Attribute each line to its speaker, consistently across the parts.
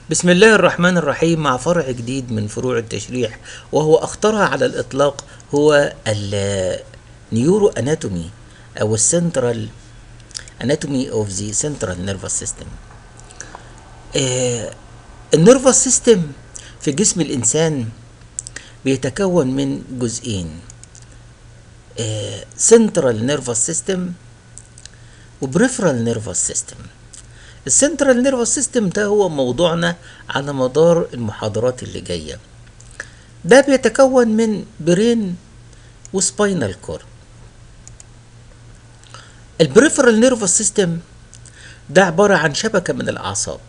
Speaker 1: بسم الله الرحمن الرحيم مع فرع جديد من فروع التشريح وهو أخطرها على الإطلاق هو النيورو أناتومي أو السنترال أناتومي أوف ذا سنترال نيرفس سيستم النيرفس سيستم في جسم الإنسان بيتكون من جزئين سنترال نيرفس سيستم وبريفرال نيرفس سيستم السنترال نيرفس سيستم ده هو موضوعنا على مدار المحاضرات اللي جايه ده بيتكون من برين وسباينال كورد البريفرال نيرفس سيستم ده عبارة عن شبكة من الأعصاب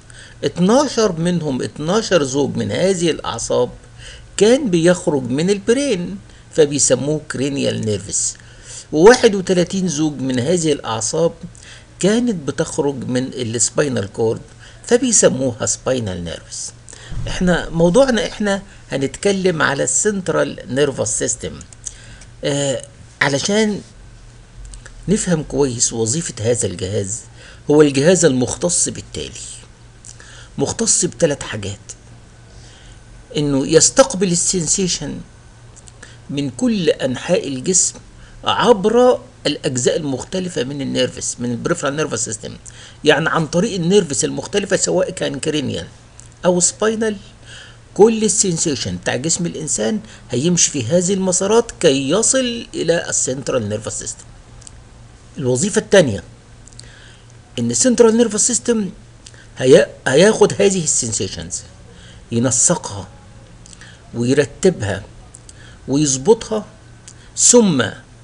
Speaker 1: 12 منهم 12 زوج من هذه الأعصاب كان بيخرج من البرين فبيسموه كرينيال نيرفس و31 زوج من هذه الأعصاب كانت بتخرج من السباينال كورد فبيسموها سباينال نيرفس احنا موضوعنا احنا هنتكلم على السنترال نيرفس سيستم آه علشان نفهم كويس وظيفة هذا الجهاز هو الجهاز المختص بالتالي مختص بثلاث حاجات انه يستقبل السنسيشن من كل انحاء الجسم عبر الاجزاء المختلفه من النيرفس من البريفرال نيرفس سيستم يعني عن طريق النيرفس المختلفه سواء كان كرينيال او سباينال كل السنسيشن بتاع جسم الانسان هيمشي في هذه المسارات كي يصل الى السنترال نيرفس سيستم الوظيفه الثانيه ان السنترال نيرفس سيستم هياخد هذه السنسيشنز ينسقها ويرتبها ويظبطها ثم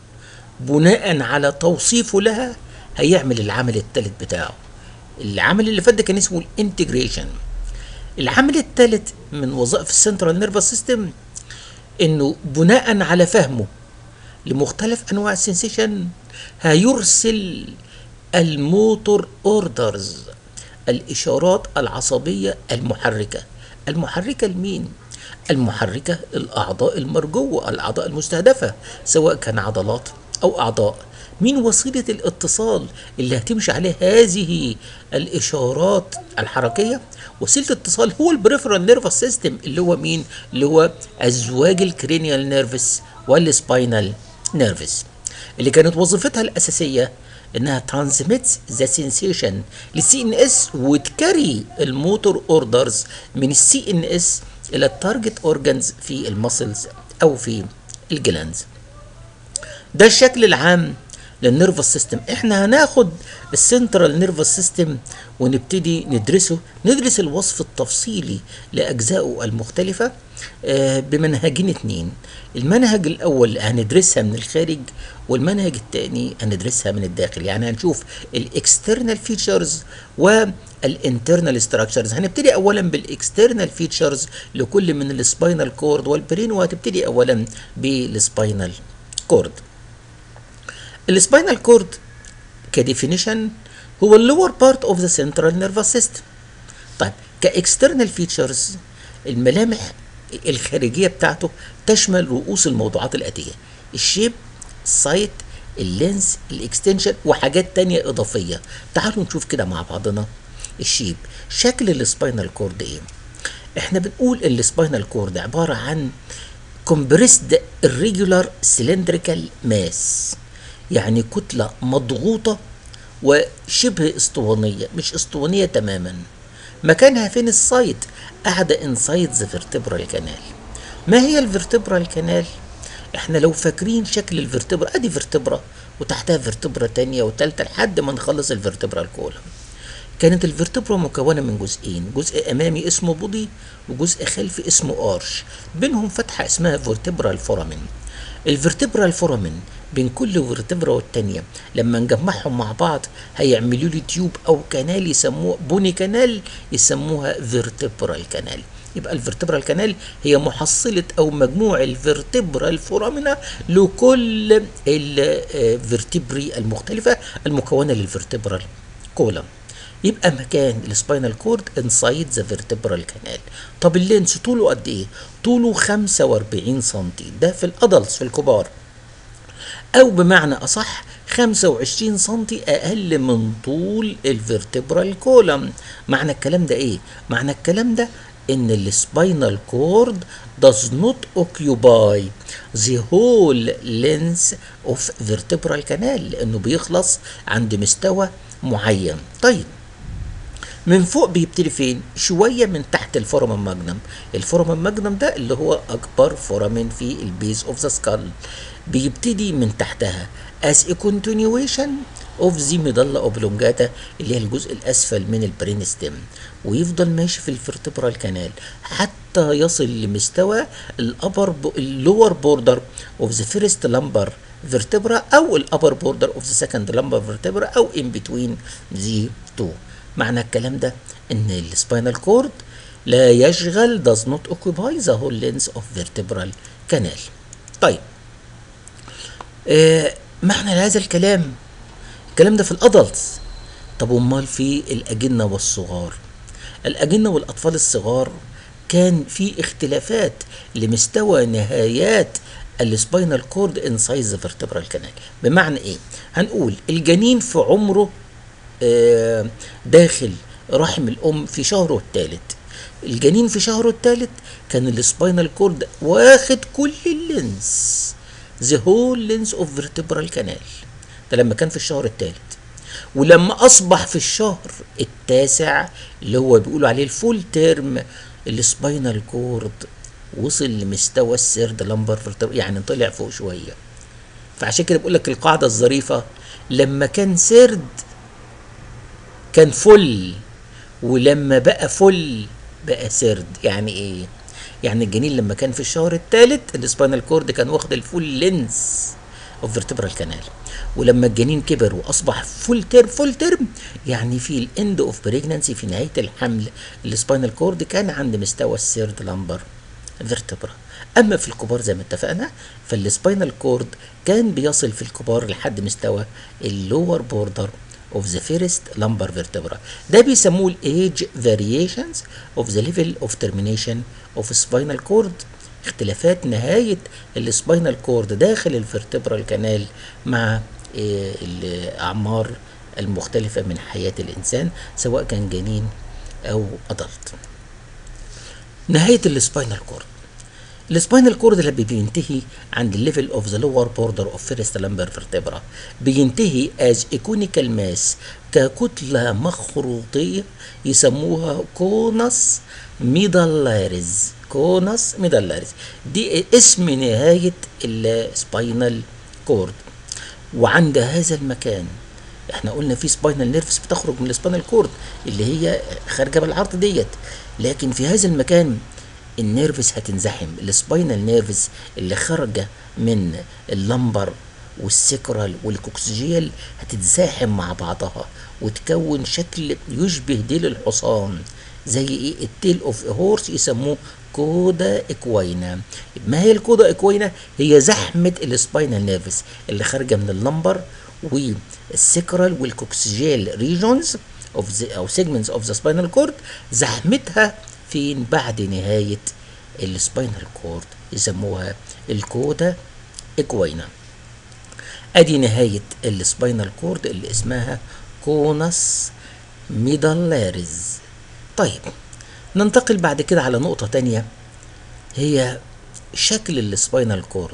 Speaker 1: بناء على توصيفه لها هيعمل العمل الثالث بتاعه العمل اللي فات ده كان اسمه الانتجريشن العمل الثالث من وظائف السنترال نيرفس سيستم انه بناء على فهمه لمختلف انواع السنسيشن هيرسل الموتور اوردرز الاشارات العصبيه المحركه المحركه لمين المحركه الاعضاء المرجوه الاعضاء المستهدفه سواء كان عضلات او اعضاء مين وسيله الاتصال اللي هتمشي عليه هذه الاشارات الحركيه وسيله الاتصال هو البريفرال نيرفس سيستم اللي هو مين اللي هو ازواج الكرينيال نيرفس والسباينال نيرفس اللي كانت وظيفتها الاساسيه انها ترانسميتس ذا سensation للسي ان اس وتكري الموتور اوردرز من السي ان اس الى التارجت اورجانز في المسلز او في الجلاندز ده الشكل العام للنيرفس سيستم احنا هناخد السنترال نيرفس سيستم ونبتدي ندرسه ندرس الوصف التفصيلي لاجزائه المختلفه آه بمنهجين اتنين المنهج الاول هندرسها من الخارج والمنهج الثاني هندرسها من الداخل يعني هنشوف الاكسترنال فيتشرز والانترنال ستراكشرز هنبتدي اولا بالاكسترنال فيتشرز لكل من السباينال كورد والبرين وهتبتدي اولا بالسباينال كورد السباينال كورد كديفينيشن هو اللور بارت اوف ذا سنترال نيرفس سيستم طيب كاكسترنال فيتشرز الملامح الخارجيه بتاعته تشمل رؤوس الموضوعات الاتيه الشيب السايت اللينس الاكستنشن وحاجات تانية اضافيه تعالوا نشوف كده مع بعضنا الشيب شكل السباينال كورد ايه احنا بنقول السباينال كورد عباره عن compressed irregular cylindrical mass يعني كتلة مضغوطة وشبه اسطوانية مش اسطوانية تماما مكانها فين السايت قاعدة انسايد ذا فيرتبرال كانال ما هي الفيرتبرال كانال احنا لو فاكرين شكل الفيرتبرا ادي فيرتبرا وتحتها فيرتبرا تانية وتالتة لحد ما نخلص الفيرتبرال كولم كانت الفيرتبرا مكونة من جزئين جزء أمامي اسمه بودي وجزء خلفي اسمه أرش بينهم فتحة اسمها فيرتبرال فورامين الفيرتبرال فورامين بين كل فيرتبرا والتانية لما نجمعهم مع بعض هيعملوا لي تيوب أو كنال يسموه بوني كنال يسموها فيرتبرال كنال يبقى الفيرتبرال كانال هي محصلة أو مجموع الفيرتبرال فورامينا لكل الفيرتبري المختلفة المكونة للفيرتبرال كولم يبقى مكان السباينال كورد انسايد ذا فيرتبرال كانال طب اللينس طوله قد ايه طوله 45 سم ده في الادلتس في الكبار او بمعنى اصح 25 سنتي اقل من طول الفيرتبرال كولم معنى الكلام ده ايه معنى الكلام ده ان السباينال كورد does not occupy the whole length of vertebral canal لانه بيخلص عند مستوى معين طيب من فوق بيبتدي فين شويه من تحت الفورامين ماجنم الفورامين ماجنم ده اللي هو اكبر فورامين في البيز اوف ذا سكال بيبتدي من تحتها as a continuation of the medulla oblongata اللي هي الجزء الاسفل من البرين ستيم ويفضل ماشي في الفرتبرال كانال حتى يصل لمستوى الابر اللور بوردر اوف ذا فيرست لمبر فيرتبرا او الابر بوردر اوف ذا سكند لمبر فيرتبرا او ان بتوين ذي تو معنى الكلام ده ان السباينال كورد لا يشغل does not occupy the whole length of vertebral canal طيب آه معنى هذا الكلام الكلام ده في الادلتس طب امال في الاجنه والصغار الاجنه والاطفال الصغار كان في اختلافات لمستوى نهايات السباينال كورد انسايد ذا فيرتبرال كانال بمعنى ايه هنقول الجنين في عمره آه داخل رحم الام في شهره الثالث الجنين في شهره الثالث كان السباينال كورد واخد كل اللينس ذا هول لينس اوف فيرتبرال كانال ده لما كان في الشهر الثالث ولما اصبح في الشهر التاسع اللي هو بيقولوا عليه الفول تيرم السباينال كورد وصل لمستوى السيرد لمبر يعني طلع فوق شويه فعشان كده بقول لك القاعده الظريفه لما كان سيرد كان فل ولما بقى فل بقى سرد يعني ايه يعني الجنين لما كان في الشهر الثالث السباينال كورد كان واخد الفول لينس اوف فيرتبرال كانال ولما الجنين كبر واصبح فول تيرم فول تيرم يعني في الاند اوف بريجنانسي في نهايه الحمل السباينال كورد كان عند مستوى السيرد لمبر فيرتبرا اما في الكبار زي ما اتفقنا فالسباينال كورد كان بيصل في الكبار لحد مستوى اللور بوردر of the first lumbar vertebra ده بيسموه الايج variations of the level of termination of spinal cord اختلافات نهاية السباينال كورد داخل الفرتبرال كانال مع الأعمار المختلفة من حياة الإنسان سواء كان جنين أو أدلت نهاية السباينال كورد السباينال كورد اللي بينتهي عند الليفل اوف ذا لور بوردر اوف فيرست لمبر فيرتبرا بينتهي از ايكونيكال ماس ككتله مخروطيه يسموها كونس ميدالاريز كونس ميدالاريز دي اسم نهايه السباينال كورد وعند هذا المكان احنا قلنا في سباينال نيرفز بتخرج من السباينال كورد اللي هي خارجه بالعرض ديت لكن في هذا المكان النيرفز هتنزحم السباينال نيرفز اللي خارجه من اللمبر والسكرال والكوكسجيال هتتزاحم مع بعضها وتكون شكل يشبه ديل الحصان زي ايه التيل اوف هورس يسموه كودا اكوينا ما هي الكودا اكوينا هي زحمه السباينال نيرفز اللي خارجه من اللمبر والسكرال والكوكسجيال ريجونز اوف او سيجمنتس اوف ذا سباينال كورد زحمتها فين بعد نهاية السباينال كورد يسموها الكودا اكوينا ادي نهاية السباينال كورد اللي اسمها كونس ميدالاريز طيب ننتقل بعد كده على نقطة تانية هي شكل السباينال كورد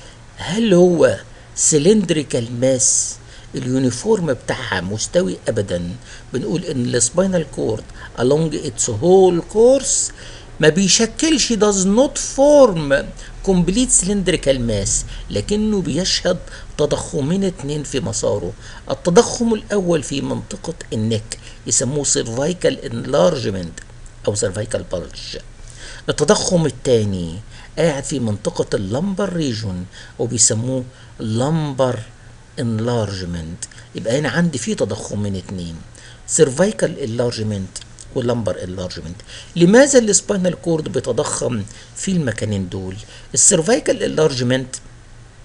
Speaker 1: هل هو سلندريكال ماس اليونيفورم بتاعها مستوي ابدا بنقول ان السباينال كورد along its whole course ما بيشكلش does not form complete cylindrical mass لكنه بيشهد تضخمين اتنين في مساره التضخم الاول في منطقة النك يسموه cervical enlargement او cervical bulge التضخم الثاني قاعد في منطقة اللمبر ريجون وبيسموه لمبر enlargement يبقى هنا عندي في تضخم من اتنين cervical enlargement واللمبر enlargement لماذا السباينال كورد بيتضخم في المكانين دول السيرفايكال enlargement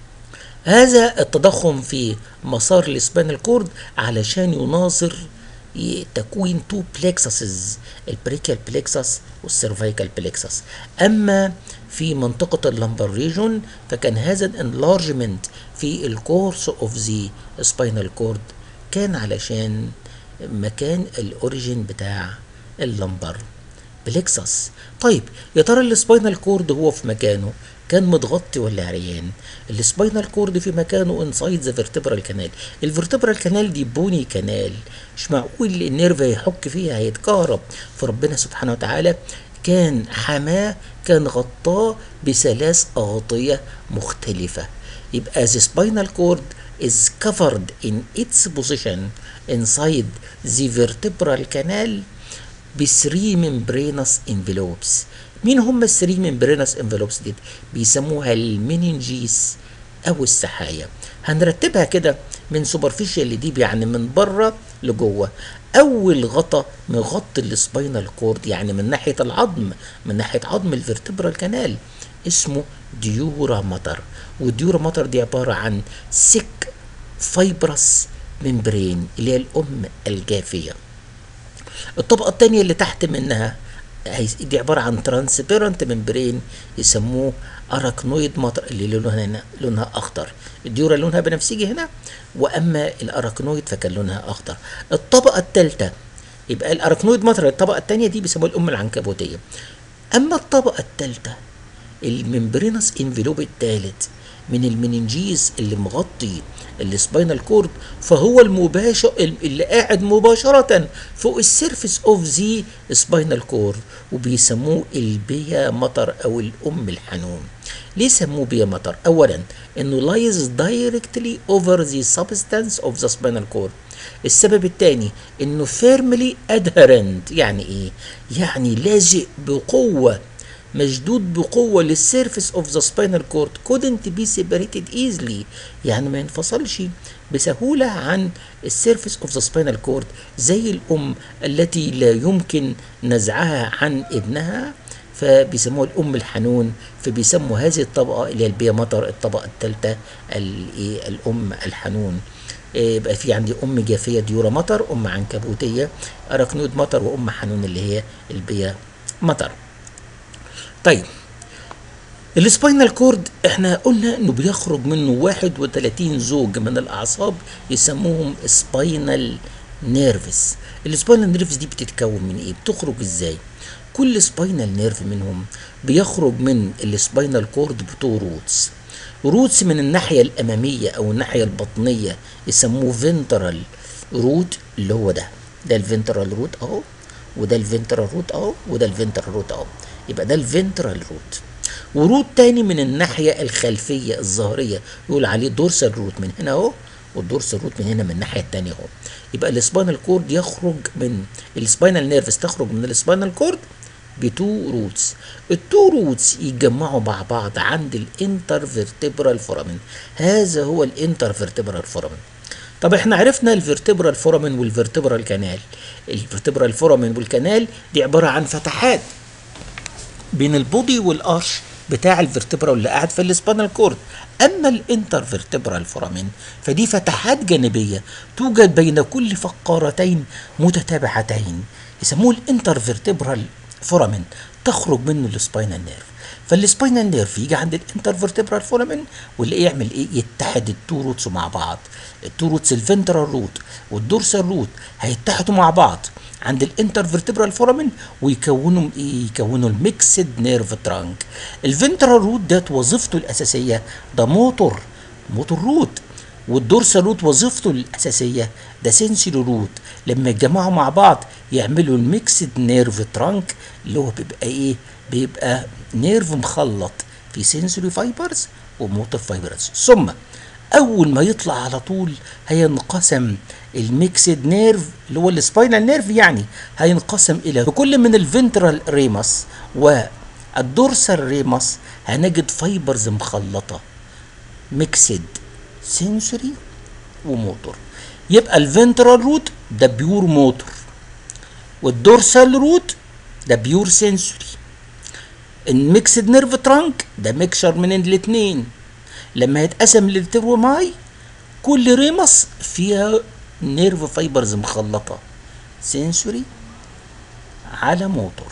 Speaker 1: هذا التضخم في مسار السباينال كورد علشان يناظر ي- تكوين تو بلكسسز البريكال بلكسس والسيرفيكال بلكسس اما في منطقة اللمبر ريجون فكان هذا الانلارجمنت في الكورس اوف ذا سباينال كورد كان علشان مكان الاوريجين بتاع اللمبر بلكسس طيب يا ترى السباينال كورد هو في مكانه كان متغطي ولا عريان السباينال كورد في مكانه انسايد ذا فيرتبرال كانال الفيرتبرال كانال دي بوني كانال مش معقول النيرف هيحك فيها هيتكهرب فربنا سبحانه وتعالى كان حماه كان غطاه بثلاث أغطية مختلفة يبقى the spinal cord is covered in its position inside the vertebral canal بثري ممبرينس انفلوبس مين هم الثري ممبرينس انفلوبس دي بيسموها المينينجيس او السحايا هنرتبها كده من سوبرفيشال لديب يعني من بره لجوه اول غطا مغطي السباينال كورد يعني من ناحيه العظم من ناحيه عظم الفرتبرال كانال اسمه ديورا ماتر والديورا ماتر دي عباره عن سك فايبرس ممبرين اللي هي الام الجافيه الطبقة التانية اللي تحت منها هيس- دي عبارة عن ترانسبيرنت ممبرين يسموه اراكنويد مطر اللي لونها هنا لونها اخضر الديورا لونها بنفسجي هنا واما الاراكنويد فكان لونها اخضر الطبقة الثالثة يبقى الاراكنويد مطر الطبقة الثانية دي بيسموها الام العنكبوتية اما الطبقة الثالثة الممبرينس انفلوب الثالث من المننجيز اللي مغطي السباينال كورد فهو المباشر اللي قاعد مباشرة فوق السيرفيس اوف ذا سباينال كورد وبيسموه البيا مطر او الام الحنون ليه سموه بيا مطر اولا انه لايز دايركتلي اوفر ذا سبستانس اوف ذا سباينال كورد السبب الثاني انه فيرملي ادهرنت يعني ايه يعني لازق بقوه مشدود بقوه للسيرفيس اوف ذا سباينال كورد couldn't be separated easily يعني ما ينفصلش بسهوله عن السيرفيس اوف ذا سباينال كورد زي الام التي لا يمكن نزعها عن ابنها فبيسموها الام الحنون فبيسموا هذه الطبقه اللي هي البيا مطر الطبقه الثالثه الام الحنون إيه، يبقى في عندي ام جافيه ديورا مطر ام عنكبوتيه اراكنود مطر وام حنون اللي هي البيا مطر طيب السباينال كورد احنا قلنا انه بيخرج منه 31 زوج من الاعصاب يسموهم سباينال نيرفز السباينال نيرفز دي بتتكون من ايه بتخرج ازاي كل سباينال نيرف منهم بيخرج من السباينال كورد بتو روتس روتس من الناحيه الاماميه او الناحيه البطنيه يسموه فينترال روت اللي هو ده ده الفينترال روت اهو وده الفينترال روت اهو وده الفينترال روت اهو يبقى ده الفينترال روت وروت تاني من الناحية الخلفية الظهرية يقول عليه دورسال روت من هنا اهو والدورسال روت من هنا من الناحية التانية اهو يبقى السباينال كورد يخرج من السباينال نيرفز تخرج من السباينال كورد بتو روتس التو روتس يتجمعوا مع بعض عند الانترفيرتبرال فورامين هذا هو الانترفيرتبرال فورامين طب احنا عرفنا الفيرتبرال فورامين والفيرتبرال كانال الفيرتبرال فورامين والكانال دي عبارة عن فتحات بين البودي والارش بتاع الفرتبرا اللي قاعد في السبانال كورد اما الانترفيرتبرال فورامين فدي فتحات جانبيه توجد بين كل فقارتين متتابعتين يسموه الانترفيرتبرال فورامين تخرج منه السباينال نيرف فالسباينال نيرف يجي عند الانترفيرتبرال فورامين واللي يعمل ايه يتحد التو روتس مع بعض التو روتس الفنترال روت والدورسال روت هيتحدوا مع بعض عند الانترفيرتبرال فورامين ويكونوا ايه يكونوا الميكسد نيرف ترانك الفنترال روت ده وظيفته الاساسيه ده موتور موتور روت والدورسال روت وظيفته الاساسيه ده سنسوري روت لما يتجمعوا مع بعض يعملوا الميكسد نيرف ترانك اللي هو بيبقى ايه بيبقى نيرف مخلط في سنسوري فايبرز وموتور فايبرز ثم اول ما يطلع على طول هينقسم الميكسد نيرف اللي هو السباينال نيرف يعني هينقسم الى كل من الفنترال ريمس والدورسال ريمس هنجد فايبرز مخلطه ميكسد سنسوري وموتور يبقى الفنترال روت ده بيور موتور والدورسال روت ده بيور سنسوري الميكسد نيرف ترانك ده ميكشر من الاثنين لما يتقسم للتروماي كل ريمس فيها نيرف فايبرز مخلطه سنسوري على موتور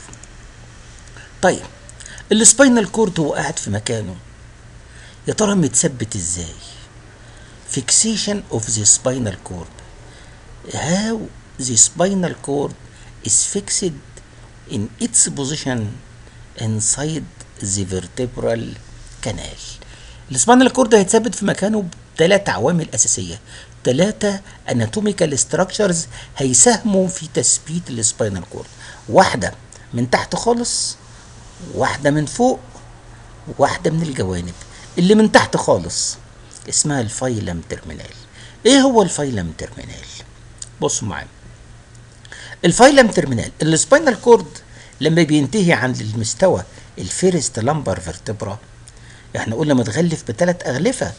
Speaker 1: طيب السباينال كورد هو قاعد في مكانه يا ترى متثبت ازاي fixation of the spinal cord how the spinal cord is fixed in its position inside the vertebral canal السباينال كورد هيتثبت في مكانه بثلاث عوامل اساسيه ثلاثه اناتوميكال ستراكشرز هيساهموا في تثبيت السباينال كورد واحده من تحت خالص واحده من فوق واحده من الجوانب اللي من تحت خالص اسمها الفايلم ترمينال ايه هو الفايلم ترمينال بصوا معايا الفايلم ترمينال السباينال كورد لما بينتهي عند المستوى الفيرست لامبر فيرتبرا احنا قلنا متغلف بثلاث اغلفه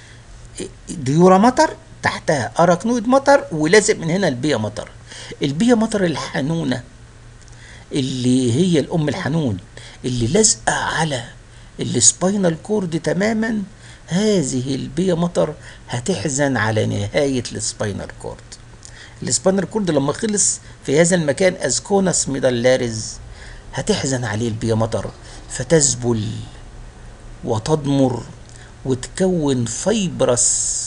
Speaker 1: ديورا مطر تحتها اراكنويد مطر ولازق من هنا البيا مطر البيا مطر الحنونه اللي هي الام الحنون اللي لازقه على السباينال كورد تماما هذه البيا مطر هتحزن على نهايه السباينال كورد السباينال كورد لما خلص في هذا المكان اسكونس ميدالاريز هتحزن عليه البيا مطر فتذبل وتضمر وتكون فايبرس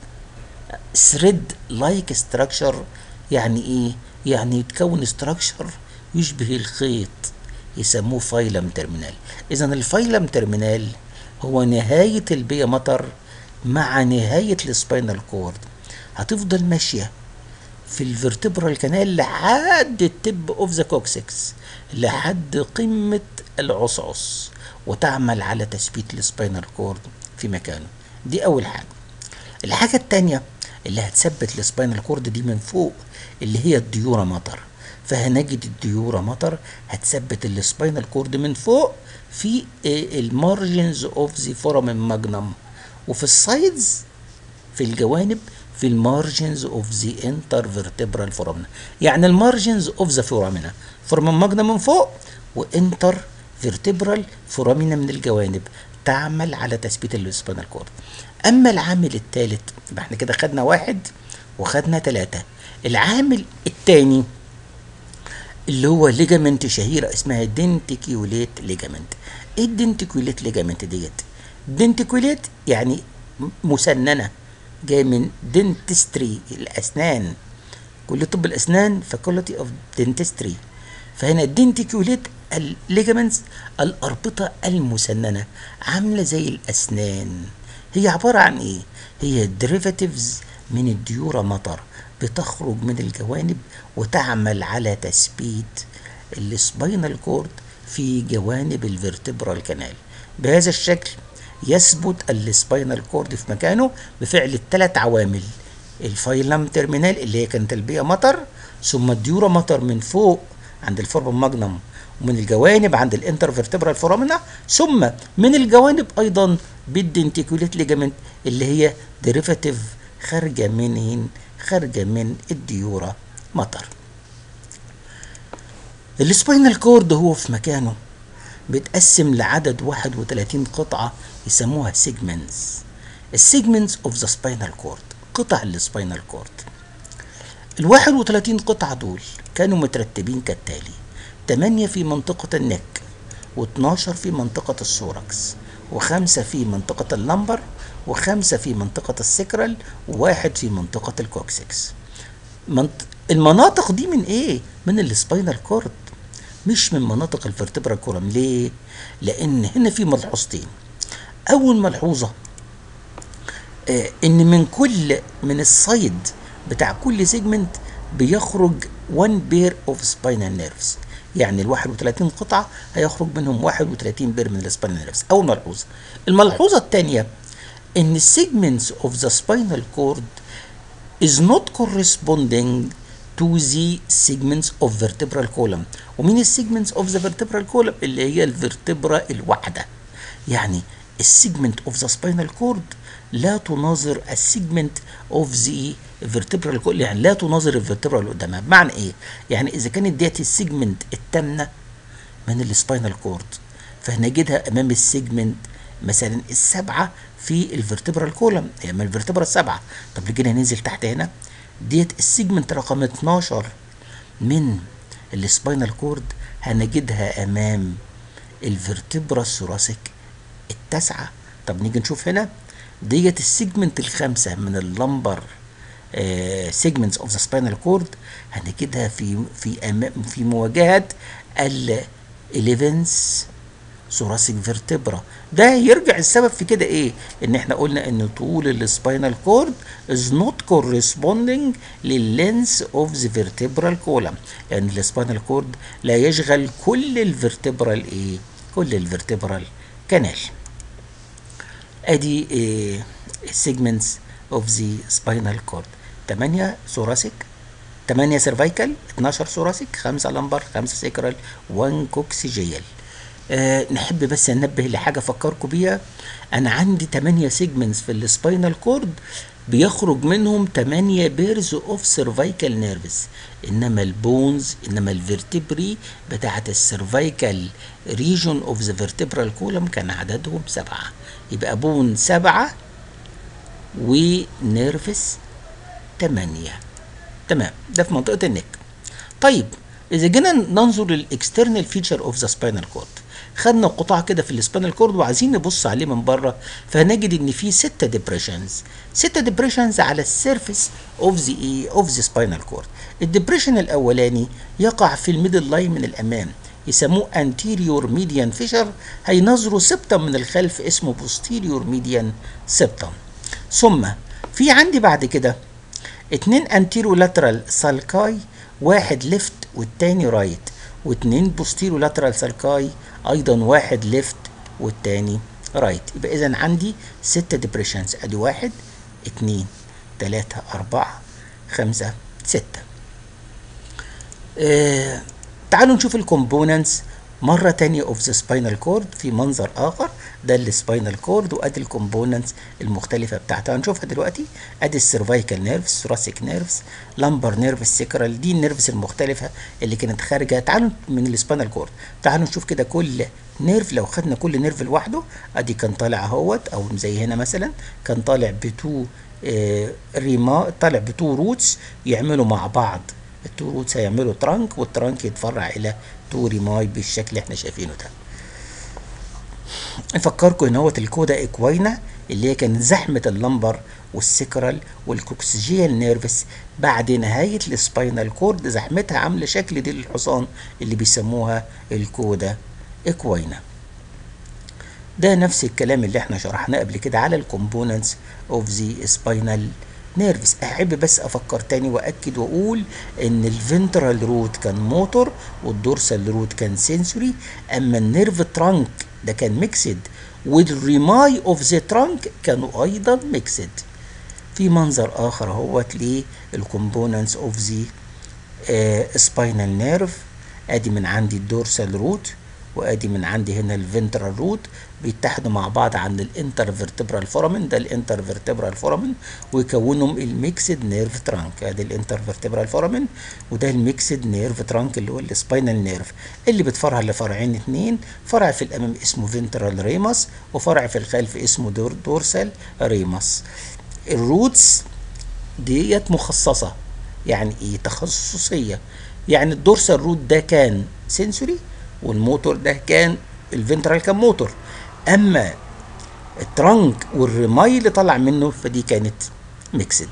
Speaker 1: ثريد لايك ستراكشر يعني ايه يعني يتكون ستراكشر يشبه الخيط يسموه فايلم ترمينال اذا الفايلم ترمينال هو نهاية البيا مطر مع نهاية السباينال كورد هتفضل ماشية في الفرتبرال كانال لحد التب اوف ذا كوكسكس لحد قمة العصعص وتعمل على تثبيت السباينال كورد في مكانه دي اول حاجة الحاجة التانية اللي هتثبت السباينال كورد دي من فوق اللي هي الديورا مطر فهنجد الديورا مطر هتثبت السباينال كورد من فوق في المارجنز اوف ذا فورامين ماجنم وفي السايدز في الجوانب في المارجنز اوف ذا انتر فيرتبرال فورامنا يعني المارجنز اوف ذا فورامنا فورامين ماجنم من فوق وانتر فيرتبرال فورامنا من الجوانب تعمل على تثبيت السباينال كورد اما العامل الثالث يبقى احنا كده خدنا واحد وخدنا ثلاثة العامل الثاني اللي هو ليجامنت شهيرة اسمها دنتيكيوليت ليجامنت ايه الدنتيكيوليت ليجامنت ديت دنتيكيوليت يعني مسننة جاي من دنتستري الاسنان كل طب الاسنان فاكولتي اوف دنتستري فهنا الدنتيكيوليت الليجامنتس الاربطة المسننة عاملة زي الاسنان هي عبارة عن ايه هي دريفاتيفز من الديورا مطر بتخرج من الجوانب وتعمل على تثبيت السباينال كورد في جوانب الفرتبرال كانال بهذا الشكل يثبت السباينال كورد في مكانه بفعل الثلاث عوامل الفايلم ترمينال اللي هي كانت البيئة مطر ثم الديورا مطر من فوق عند الفوربم ماجنم ومن الجوانب عند الانترفيرتبرال فورامنا ثم من الجوانب ايضا بالدنتيكوليت ليجامنت اللي هي ديريفاتيف خارجه من خارجه من الديورا مطر السباينال كورد هو في مكانه بيتقسم لعدد 31 قطعة يسموها سيجمنتس السيجمنتس اوف ذا سباينال كورد قطع السباينال كورد ال 31 قطعة دول كانوا مترتبين كالتالي 8 في منطقة النك و12 في منطقة السوركس وخمسة في منطقة اللمبر وخمسة في منطقة السكرال وواحد في منطقة الكوكسكس منط... المناطق دي من ايه؟ من السباينال كورد مش من مناطق الفرتبرال كولم ليه؟ لأن هنا في ملحوظتين أول ملحوظة آه إن من كل من السايد بتاع كل سيجمنت بيخرج 1 بير اوف سباينال نيرفز يعني ال 31 قطعة هيخرج منهم 31 بير من السباينال نيرفز أول ملحوظة الملحوظة الثانية إن السيجمنتس اوف ذا سباينال كورد is not corresponding to the segments of vertebral column ومين السيجمنتس اوف ذا vertebral column اللي هي الفرتبرا الواحدة يعني السيجمنت اوف ذا سباينال كورد لا تناظر السيجمنت اوف ذا vertebral column يعني لا تناظر الفرتبرا اللي قدامها بمعنى ايه يعني اذا كانت ديت السيجمنت الثامنه من السباينال كورد فهنجدها امام السيجمنت مثلا السبعه في الفرتبرال كولم هي من الفرتبرا السبعه طب جينا ننزل تحت هنا ديت السيجمنت رقم 12 من السباينال كورد هنجدها امام الفرتبرا الثوراسيك التاسعه طب نيجي نشوف هنا ديت السيجمنت الخامسه من اللمبر سيجمنتس اوف ذا سباينال كورد هنجدها في في أمام في مواجهه ال 11 ثوراسيك فيرتبرا ده يرجع السبب في كده ايه ان احنا قلنا ان طول السباينال كورد is not corresponding لللينس اوف ذا فيرتبرال كولم لان السباينال كورد لا يشغل كل الفيرتبرال ايه كل الفيرتبرال كانال ادي إيه segments of the spinal cord 8 ثوراسيك 8 سيرفايكال 12 ثوراسيك 5 لمبر 5 سيكرال 1 كوكسيجيال أه نحب بس ننبه لحاجه افكركم بيها انا عندي 8 سيجمنتس في السباينال كورد بيخرج منهم 8 بيرز اوف سيرفايكال نيرفز انما البونز انما الفيرتبري بتاعه السيرفايكال ريجون اوف ذا فيرتبرال كولم كان عددهم سبعه يبقى بون سبعه ونيرفس 8 تمام ده في منطقه النك طيب اذا جينا ننظر للاكسترنال فيتشر اوف ذا سباينال كورد خدنا قطاع كده في السباينال كورد وعايزين نبص عليه من بره فهنجد ان في ستة ديبريشنز ستة ديبريشنز على السيرفيس اوف ذا ايه اوف ذا سباينال كورد الديبريشن الاولاني يقع في الميدل لاين من الامام يسموه anterior median fissure هينظروا سبتم من الخلف اسمه posterior median septum ثم في عندي بعد كده اتنين anterior lateral sulci واحد ليفت والتاني رايت واتنين بوستيرو لاترال سالكاي ايضا واحد ليفت والتاني رايت يبقى اذا عندي ستة ديبريشنز ادي واحد اتنين تلاتة اربعة خمسة ستة آه تعالوا نشوف الكومبوننتس مرة تانية اوف ذا سباينال كورد في منظر اخر ده السباينال كورد وادي الكومبوننتس المختلفة بتاعتها هنشوفها دلوقتي ادي السيرفايكال نيرفز ثوراسيك نيرفز لامبر نيرفز سيكرال دي النيرفز المختلفة اللي كانت خارجة تعالوا من السباينال كورد تعالوا نشوف كده كل نيرف لو خدنا كل نيرف لوحده ادي كان طالع اهوت او زي هنا مثلا كان طالع بتو آه ريما طالع بتو روتس يعملوا مع بعض التو روتس هيعملوا ترانك والترانك يتفرع الى تو ريماي بالشكل اللي احنا شايفينه ده افكركم ان هوت الكودا اكوينا اللي هي كانت زحمه اللمبر والسكرال والكوكسجيال نيرفس بعد نهايه السباينال كورد زحمتها عامله شكل دي الحصان اللي بيسموها الكودا اكوينا ده نفس الكلام اللي احنا شرحناه قبل كده على الكومبوننتس اوف ذا سباينال نيرفز احب بس افكر تاني واكد واقول ان الفنترال روت كان موتور والدورسال روت كان سنسوري اما النيرف ترانك ده كان ميكسد والريماي اوف ذا ترانك كانوا ايضا ميكسد في منظر اخر اهوت للكومبوننتس اوف ذا سباينال نيرف ادي من عندي الدورسال روت وادي من عندي هنا الفنترال روت بيتحدوا مع بعض عند الانترفيرتبرال فورامين ده الانترفيرتبرال فورامين ويكونهم الميكسد نيرف ترانك ادي الانترفيرتبرال فورامين وده الميكسد نيرف ترانك اللي هو السباينال نيرف اللي بتفرع لفرعين اتنين فرع في الامام اسمه فنترال ريمس وفرع في الخلف اسمه دور دورسال ريمس الروتس ديت مخصصه يعني ايه تخصصيه يعني الدورسال روت ده كان سنسوري والموتور ده كان الفنترال كان موتور اما الترانك والرماي اللي طلع منه فدي كانت ميكسد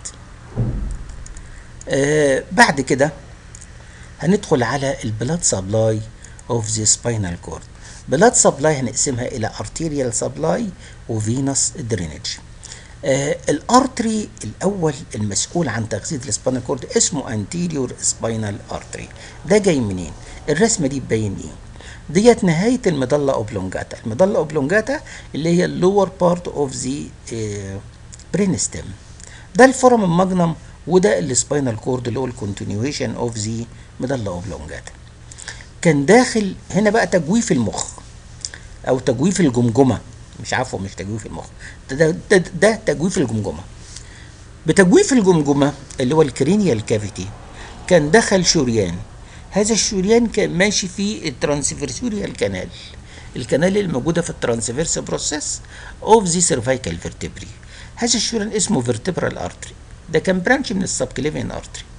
Speaker 1: آه بعد كده هندخل على البلاد سبلاي اوف ذا سباينال كورد بلاد سبلاي هنقسمها الى ارتيريال سبلاي وفينوس درينج آه الارتري الاول المسؤول عن تغذيه السباينال كورد اسمه انتيريور سباينال ارتري ده جاي منين الرسمه دي تبين ايه ديت نهايه المضله اوبلونجاتا المضله اوبلونجاتا اللي هي اللور بارت اوف ذا برين ستيم ده الفورم ماجنم وده السباينال كورد اللي هو الكونتينيويشن اوف ذا مضله اوبلونجاتا كان داخل هنا بقى تجويف المخ او تجويف الجمجمه مش عفوا مش تجويف المخ ده, ده, ده, ده تجويف الجمجمه بتجويف الجمجمه اللي هو الكرينيال كافيتي كان دخل شريان هذا الشريان كان ماشي في الترانسفيرسوريال كانال الكنال الموجودة في الترانسفيرس بروسيس اوف ذا سيرفايكال فيرتبري هذا الشريان اسمه فيرتبرال ارتري ده كان برانش من السبكليفين ارتري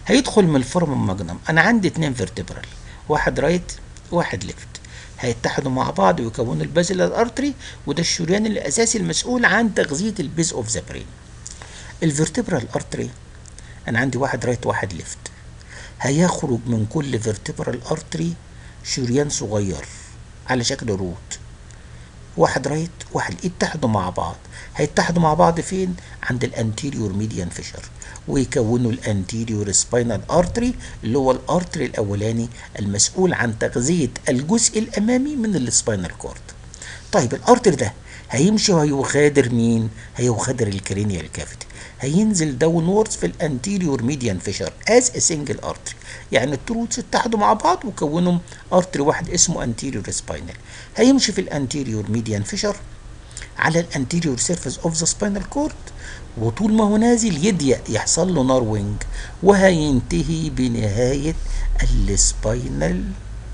Speaker 1: هيدخل من الفورم ماجنم انا عندي اتنين فيرتبرال واحد رايت واحد ليفت هيتحدوا مع بعض ويكونوا البازيلار ارتري وده الشريان الاساسي المسؤول عن تغذيه البيز اوف ذا برين الفيرتبرال ارتري انا عندي واحد رايت واحد ليفت هيخرج من كل فيرتبرال ارتري شريان صغير على شكل روت واحد رايت واحد يتحدوا مع بعض هيتحدوا مع بعض فين عند الانتيريور ميديان فيشر ويكونوا الانتيريور سباينال ارتري اللي هو الارتري الاولاني المسؤول عن تغذيه الجزء الامامي من السباينال كورد طيب الارتري ده هيمشي وهيغادر مين هيغادر الكرينيال كافيتي هينزل داون ووردز في الانتيريور ميديان فيشر از ا سنجل ارتري يعني التروتس اتحدوا مع بعض وكونوا ارتري واحد اسمه انتيريور سباينال هيمشي في الانتيريور ميديان فيشر على الانتيريور سيرفيس اوف ذا سباينال كورد وطول ما هو نازل يضيق يحصل له ناروينج وهينتهي بنهاية السباينال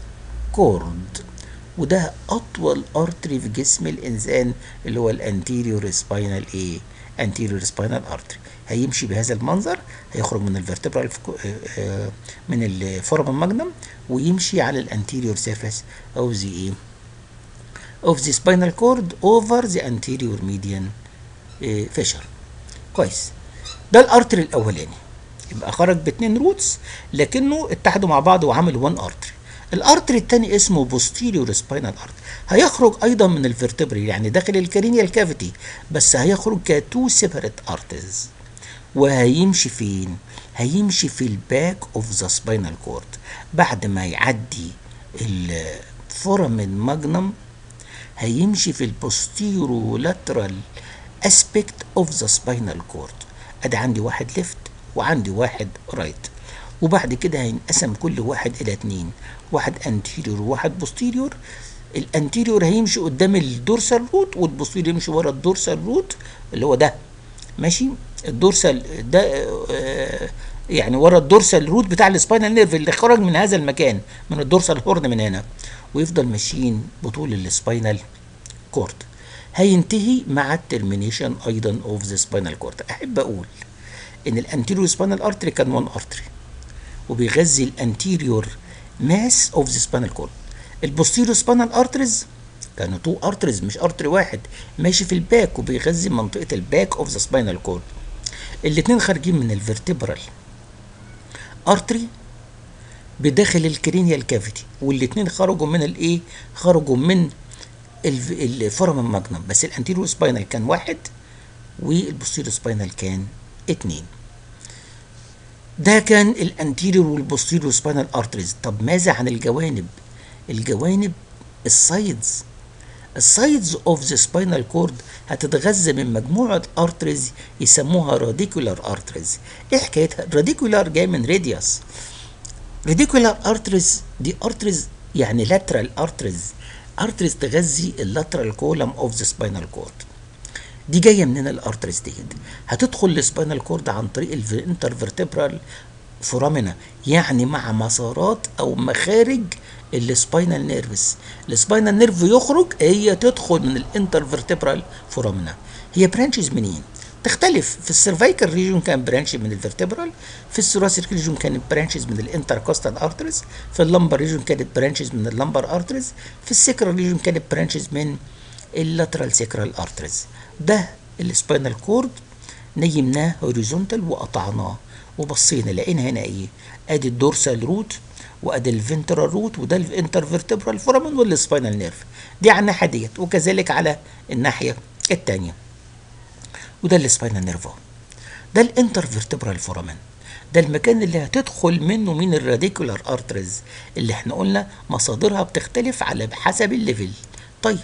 Speaker 1: كورد وده أطول أرتري في جسم الإنسان اللي هو الانتيريور سباينال إيه؟ انتيريور سباينال ارتري هيمشي بهذا المنظر هيخرج من الفرتبرال من الفورم ماجنم ويمشي على الانتيريور سيرفيس اوف ذا ايه of the spinal cord over the anterior median fissure كويس ده الارتري الاولاني يبقى خرج باتنين روتس لكنه اتحدوا مع بعض وعملوا وان ارتري الارتري الثاني اسمه posterior spinal artery هيخرج ايضا من الفرتبري يعني داخل الكرينيال كافيتي بس هيخرج كتو سيبريت ارترز وهيمشي فين هيمشي في الباك اوف ذا سباينال كورد بعد ما يعدي الفورامين ماجنم هيمشي في البوستيرو لاترال اسبيكت اوف ذا سباينال كورد ادي عندي واحد ليفت وعندي واحد رايت right. وبعد كده هينقسم كل واحد الى اتنين واحد انتيريور وواحد بوستيريور الانتيريور هيمشي قدام الدورسال روت والبوستيريور يمشي ورا الدورسال روت اللي هو ده ماشي الدورسال ده آه يعني ورا الدورسال روت بتاع السباينال نيرف اللي خرج من هذا المكان من الدورسال هورن من هنا ويفضل ماشيين بطول السباينال كورد هينتهي مع الترمينيشن ايضا اوف ذا سباينال كورد احب اقول ان الانتيريور سباينال ارتري كان وان ارتري وبيغذي الانتيريور ماس اوف ذا سباينال كورد البوستيريور سباينال ارتريز كانوا تو ارتريز مش ارتري واحد ماشي في الباك وبيغذي منطقه الباك اوف ذا سباينال كورد الاثنين خارجين من الفرتبرال ارتري بداخل الكرينيال كافيتي والاثنين خرجوا من الايه خرجوا من الفورامين ماجنم بس الانتيريور سباينال كان واحد والبوستيريور سباينال كان اتنين ده كان الانتيريور والبوستيريور سباينال ارتريز طب ماذا عن الجوانب الجوانب السايدز السايدز اوف ذا سباينال كورد هتتغذى من مجموعه ارتريز يسموها راديكولار ارتريز ايه حكايتها الراديكولار جاي من راديوس راديكولار ارتريز دي ارتريز يعني لاترال ارتريز ارتريز تغذي اللاترال كولم اوف ذا سباينال كورد دي جايه منين الارتريز ديت هتدخل السباينال كورد عن طريق الانترفرتبرال فورامينا يعني مع مسارات او مخارج السباينال نيرفس السباينال نيرف يخرج هي تدخل من الانترفرتبرال فورامينا هي برانشز منين تختلف في السيرفايكال ريجون كان برانش من الفرتبرال في الثوراسيك ريجون كانت برانشز من الانتركوستال ارتريز في اللمبر ريجون كانت برانشز من اللمبر ارتريز في السيكرال ريجون كانت برانشز من اللاترال سيكرال ارتريز ده السباينال كورد نيمناه هوريزونتال وقطعناه وبصينا لقينا هنا ايه ادي الدورسال روت وادي الفنترال روت وده الانترفيرتبرال فورامين والسباينال نيرف دي على الناحيه ديت وكذلك على الناحيه الثانيه وده السباينال نيرف ده الانترفيرتبرال فورامين ده المكان اللي هتدخل منه من الراديكولار ارتريز اللي احنا قلنا مصادرها بتختلف على حسب الليفل طيب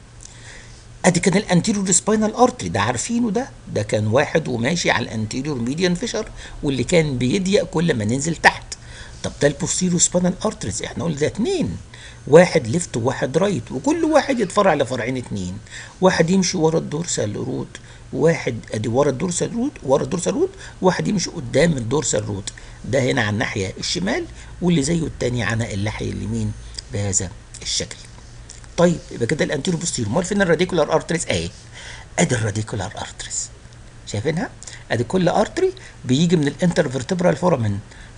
Speaker 1: ادي كان الانتيريور سباينال ارتري ده عارفينه ده ده كان واحد وماشي على الانتيريور ميديان فيشر واللي كان بيضيق كل ما ننزل تحت طب ده البوستيريور سباينال ارتريز احنا قلنا ده اتنين واحد ليفت وواحد رايت وكل واحد يتفرع لفرعين اتنين واحد يمشي ورا الدورسال روت واحد ادي ورا الدورسال روت ورا الدورسال روت واحد يمشي قدام الدورسال روت ده هنا على الناحيه الشمال واللي زيه التاني على الناحيه اليمين بهذا الشكل طيب يبقى كده الانتيرو بوستيرو امال فين الراديكولار ارتريز اهي ادي الراديكولار ارتريز شايفينها ادي كل ارتري بيجي من الانترفيرتبرال فورامين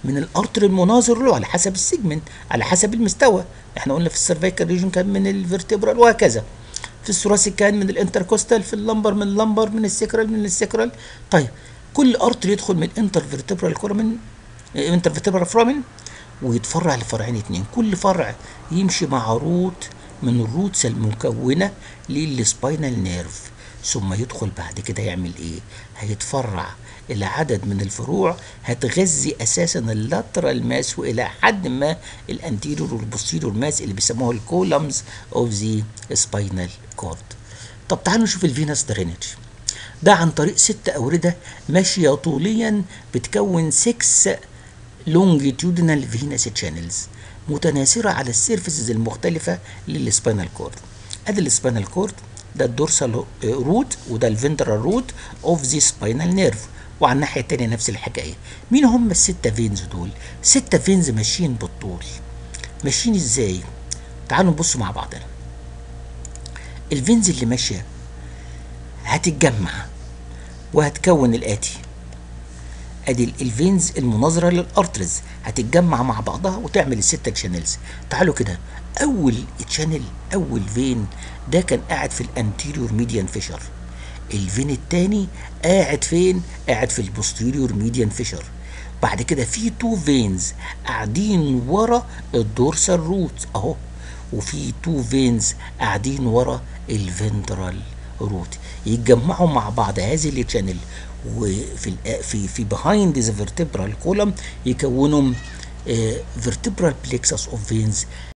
Speaker 1: من الارتر المناظر له على حسب السيجمنت على حسب المستوى احنا قلنا في السيرفيكال ريجن كان من الفرتبرال وهكذا في الثوراسيك كان من الانتركوستال في اللمبر من اللمبر من السكرال من السكرال طيب كل ارتر يدخل من الانترفرتبرال كورامين انترفرتبرال فرامين ويتفرع لفرعين اتنين كل فرع يمشي مع روت من الروتس المكونة للسباينال نيرف ثم يدخل بعد كده يعمل ايه هيتفرع الى عدد من الفروع هتغذي اساسا اللاترال ماس والى حد ما الانتيريور والبوستيريور ماس اللي بيسموها الكولمز اوف ذا سباينال كورد طب تعالوا نشوف الفينس درينج ده عن طريق ست أوردة ماشية طوليا بتكون 6 longitudinal venous channels متناثرة على السيرفيسز المختلفة للسباينال كورد ادي السباينال كورد ده الدورسال روت وده الفنترال روت اوف ذا سباينال نيرف وعلى الناحية التانية نفس الحكاية مين هم الستة فينز دول ستة فينز ماشيين بالطول ماشيين ازاي تعالوا نبص مع بعضنا الفينز اللي ماشية هتتجمع وهتكون الآتي ادي الفينز المناظره للارترز هتتجمع مع بعضها وتعمل الستة تشانلز تعالوا كده اول تشانل اول فين ده كان قاعد في الانتيريور ميديان فيشر الفين التاني قاعد فين قاعد في البوستيريور ميديان فيشر بعد كده في تو فينز قاعدين ورا الدورسال روت اهو وفي تو فينز قاعدين ورا الفنترال روت يتجمعوا مع بعض هذه التشانل وفي في في behind the vertebral column يكونوا vertebral plexus of veins